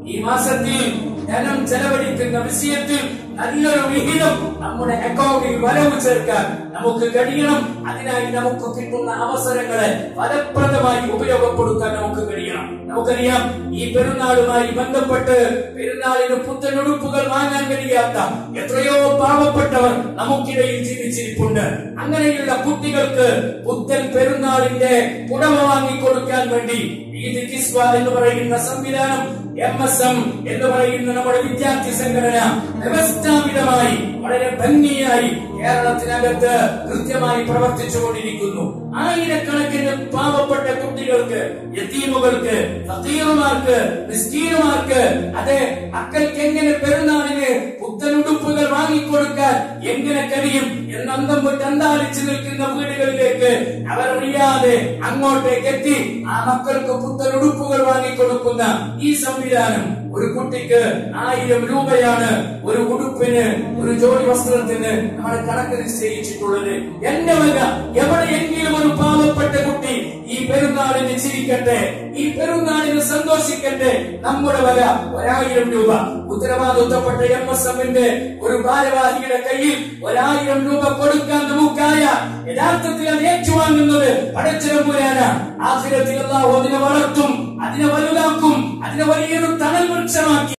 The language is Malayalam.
ഈ മാസത്തിൽ ധനം ചെലവഴിക്കുന്ന വിഷയത്തിൽ നല്ലൊരു വിഹിതം നമ്മുടെ അക്കൗണ്ടിൽ വരവ് ചേർക്കാൻ നമുക്ക് കഴിയണം അതിനായി നമുക്ക് കിട്ടുന്ന അവസരങ്ങളെ ഫലപ്രദമായി ഉപയോഗപ്പെടുത്താൻ നമുക്ക് കഴിയണം നമുക്കറിയാം ഈ പെരുന്നാളുമായി ബന്ധപ്പെട്ട് പെരുന്നാളിന് പുത്തനുടുപ്പുകൾ വാങ്ങാൻ കഴിയാത്ത എത്രയോ പാവപ്പെട്ടവർ നമുക്കിടയിൽ ജീവിച്ചിരിപ്പുണ്ട് അങ്ങനെയുള്ള കുട്ടികൾക്ക് പുത്തൻ പെരുന്നാളിന്റെ പുടവ വാങ്ങിക്കൊടുക്കാൻ വേണ്ടി ഈദ് കിസ്വ എന്ന് പറയുന്ന സംവിധാനം എം എസ് എം എന്ന് പറയുന്ന നമ്മുടെ വിദ്യാർത്ഥി സംഘടന വ്യവസ്ഥാപിതമായി വളരെ ഭംഗിയായി കേരളത്തിനകത്ത് കൃത്യമായി പ്രവർത്തിച്ചുകൊണ്ടിരിക്കുന്നു ആയിരക്കണക്കിന് പാവപ്പെട്ട കുട്ടികൾക്ക് യത്തീമുകൾക്ക് ഫക്കീറുമാർക്ക് മിസ്കീനുമാർക്ക് അതെ മക്കൾക്ക് എങ്ങനെ പെരുന്നാളിന് പുത്തനുടുപ്പുകൾ വാങ്ങിക്കൊടുക്കാൻ എങ്ങനെ കഴിയും എന്ന് അന്തം വിട്ട് അന്താളിച്ചു നിൽക്കുന്ന വീടുകളിലേക്ക് അവർ അറിയാതെ അങ്ങോട്ടേക്ക് എത്തി ആ മക്കൾക്ക് പുത്തനുടുപ്പുകൾ വാങ്ങിക്കൊടുക്കുന്ന ഈ സംവിധാനം ഒരു കുട്ടിക്ക് ആയിരം രൂപയാണ് ഒരു ഉടുപ്പിന് ഒരു ജോഡി വസ്ത്രത്തിന് നമ്മൾ കണക്ക് നിശ്ചയിച്ചിട്ടുള്ളത് എന്റെ വക എവിടെയെങ്കിലും ഒരു പാവപ്പെട്ട കുട്ടി ഈ പെരുന്നാളിന് ചിരിക്കട്ടെ ഈ പെരുന്നാളിന് സന്തോഷിക്കട്ടെ നമ്മുടെ വക ഒരായിരം രൂപ ഉത്തരവാദിത്വപ്പെട്ട എം എസ് എമ്മിന്റെ ഒരു ഭാരവാഹിയുടെ കയ്യിൽ ഒരായിരം രൂപ കൊടുക്കാൻ നമുക്കായ യഥാർത്ഥത്തിൽ അത് ഏറ്റുവാങ്ങുന്നത് പടച്ചിരമ്പുരാന ആഖിരത്തിൽ അല്ലാഹു അതിനെ വളർത്തും അതിനെ വലുതാക്കും അതിനെ വലിയൊരു തണൽ വൃക്ഷമാക്കി